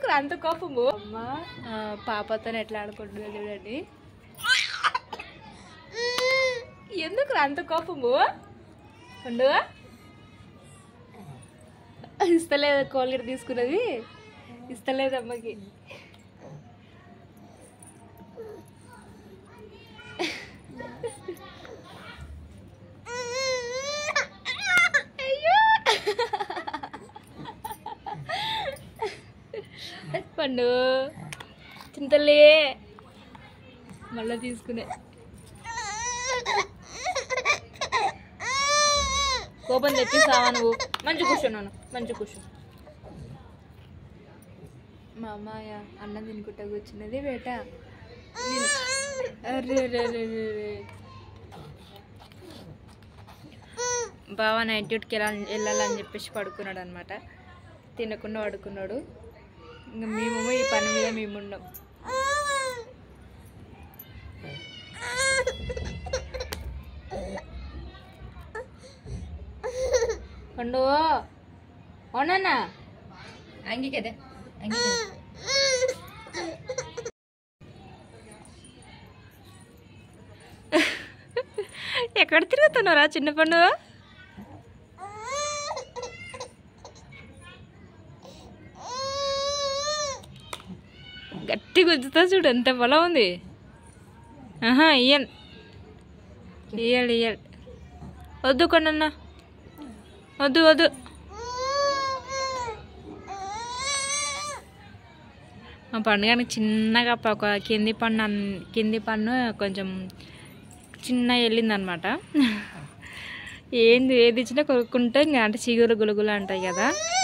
ఎందుకు అంత కోపము అమ్మ ఆ, పాపతో ఎట్లా ఆడుకుంటుందో చూడండి ఎందుకు అంత కోపము పండు ఇస్తలేదు కోల్గేట్ తీసుకున్నది ఇస్తలేదు అమ్మకి అయ్యో పండు చింతలే మళ్ళా తీసుకునే కోపం తెప్పిస్తావా నువ్వు మంచి కూర్చోన్నాను మంచి కూర్చో మా అమ్మాయ అన్నం తినుకుంటా కూర్చున్నది బేట నేను- అరే రే రే రే రే. బావ నైట్ డ్యూటీకి వెళ్ళాలని వెళ్ళాలని చెప్పేసి పడుకున్నాడు అనమాట తినకుండా పడుకున్నాడు ఇంకా మేము ఈ పని మీద మేము ఉన్నాం పండు అవునన్నా అంగి కదా అంగి కదా ఎక్కడ తిరుగుతున్నారా చిన్న పండు గట్టి గుంజుతా చూడు ఎంత పొలం ఉంది ఆహా ఇయ్యన్ ఇయ్యాడు ఇయ్యాడు వద్దు కొనన్న వద్దు వద్దు మా పండుగకి చిన్నగా ప- ఒక కింది పన్ను అన్- కింది పన్ను కొంచెం చిన్న వెళ్ళిందనమాట ఏంది ఏది ఇచ్చినా కొరుక్కుంటే ఇంకా అంటే చిగురు గులుగులు అంటాయి కదా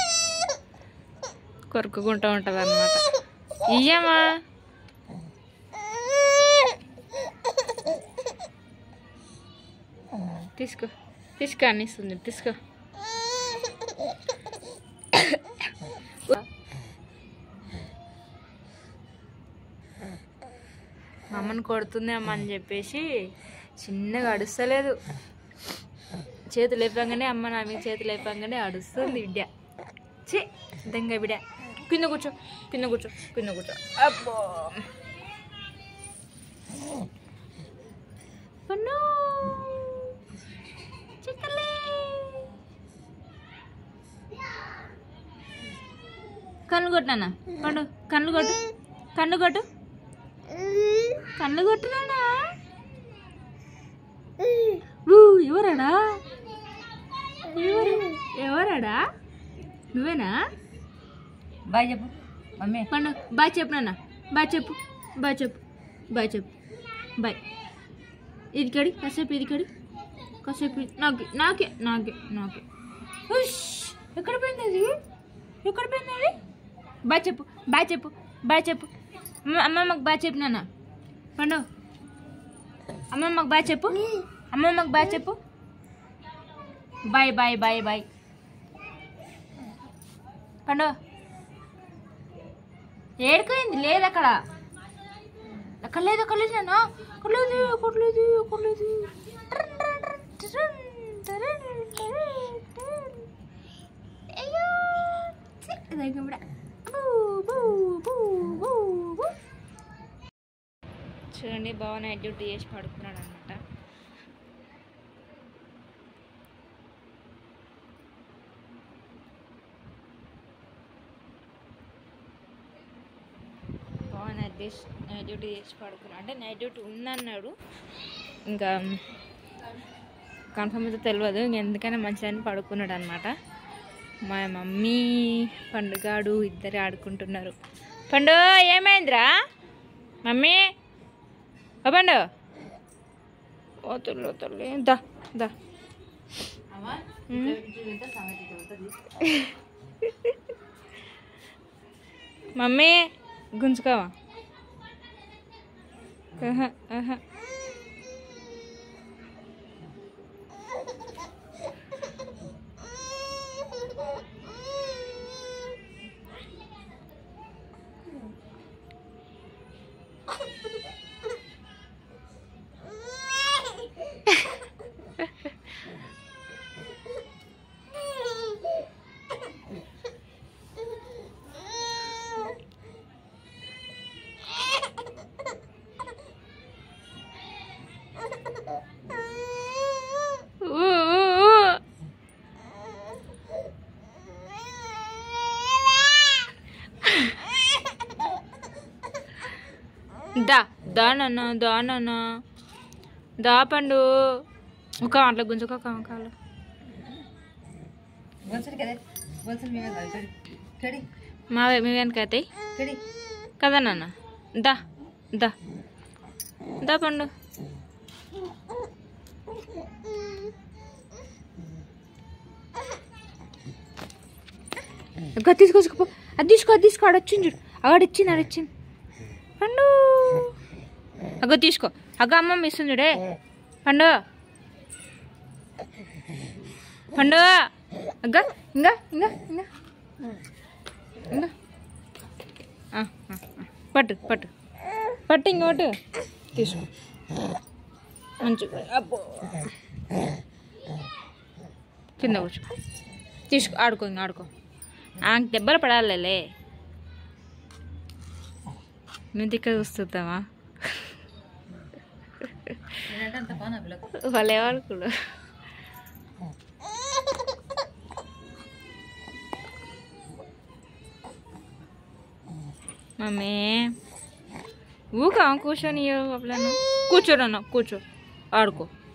కొరుక్కుంటూ ఉంటుంది అనమాట ఇయ్యమ్మా తీసుకో తీసుకో అనిస్తుంది తీసుకో మా అమ్మని కొడుతుంది అమ్మ అని చెప్పేసి చిన్నగా అడుస్తలేదు చేతులు లేపంగానే అమ్మ నా మీద చేతులు లేపంగానే అడుస్తుంది బిడ్డ ఛీ దెంగ బిడ్డ కింద కూర్చో కింద కూర్చో కింద కూర్చో అబ్బో పన్ను చిక్కలే కళ్ళు కొట్టినా పండు కళ్ళు కొట్టు కళ్ళు కొట్టు కళ్ళు కొట్టునానా ఊ, ఎవరాడా ఎవరు ఎవరాడా నువ్వేనా బాయ్ చెప్పు మమ్మీ పండు బాయ్ చెప్పు నాన్న బాయ్ చెప్పు బాయ్ చెప్పు బాయ్ చెప్పు బాయ్ ఇది కడి కాసేపు ఇది కడి కాసేపు ఇది- నాకే నాకే నాకే నాకే ఉష్! ఎక్కడ పోయింది అది ఎక్కడ పోయింది అది బాయ్ చెప్పు బాయ్ చెప్పు బాయ్ చెప్పు అమ్మ అమ్మమ్మకి బాయ్ చెప్పు నాన్న పండు అమ్మమ్మకి బాయ్ చెప్పు అమ్మమ్మకి బాయ్ చెప్పు బాయ్ బాయ్ బాయ్ బాయ్ పండు ఏడుకోయింది లేదు అక్కడ అక్కడ లేదు అక్కడ లేదు నాన్న అక్కడ లేదు అక్కడ లేదు అక్కడ లేదు అయ్యో ఛీ, ఇదిగో బిడ్డ. బూ, బూ, బూ, బూ, బూ. చూడండి బావ నైట్ డ్యూటీ చేసి పడుకున్నాడు అనమాట బాగా నైట్ డ్యూస్ నైట్ డ్యూటీ చేసి పడుకున్నాడు అంటే నైట్ డ్యూటీ ఉందన్నాడు ఇంకా కన్ఫర్మ్ అయితే తెలియదు ఇంక ఎందుకైనా మంచిదని పడుకున్నాడు అనమాట మా మమ్మీ పండుగాడు ఇద్దరే ఆడుకుంటున్నారు పండు ఏమైందిరా మమ్మీ ఓ పండు ఓ తల్లి ఓ తల్లి దా దా ఉమ్. మమ్మీ గుంజుకోవా ఆహా, ఆహా. దా దా నాన్న దా నాన్న దా పండు ఒక అట్లా గుంజుకో కాలు బొల్సలు కదా బొల్సలు మేమే కాదు కడి కడి మా మీ వెనక అవుతాయి కడి కదా నాన్న దా దా దా పండు ఇంకా తీసుకో అది తీసుకో అది తీసుకో ఆడ వచ్చింది చూడు అక్కడ ఇచ్చింది ఆడ ఇచ్చింది పండు అగ్గో తీసుకో అగ్గ అమ్మమ్మ ఇస్తుంది చూడే పండు పండు అగ్గ ఇంకా ఇంకా ఇంకా ఇంకా ఆ, ఆ, ఆ. పట్టు పట్టు పట్టు ఇంకోటి తీసుకో మంచిగా అబ్బో కింద కూర్చో తీసుకో ఆడుకో ఇంకా ఆడుకో ఆమెకు దెబ్బలు పడాలే మేము దిక్క చూస్తుంటామా నేనంటే అంత బాగా పిల్లకు వాళ్ళే వాడుకోడు మమ్మీ ఊక కూర్చొని అప్పులను కూర్చోడన్నా కూర్చో ఆడుకో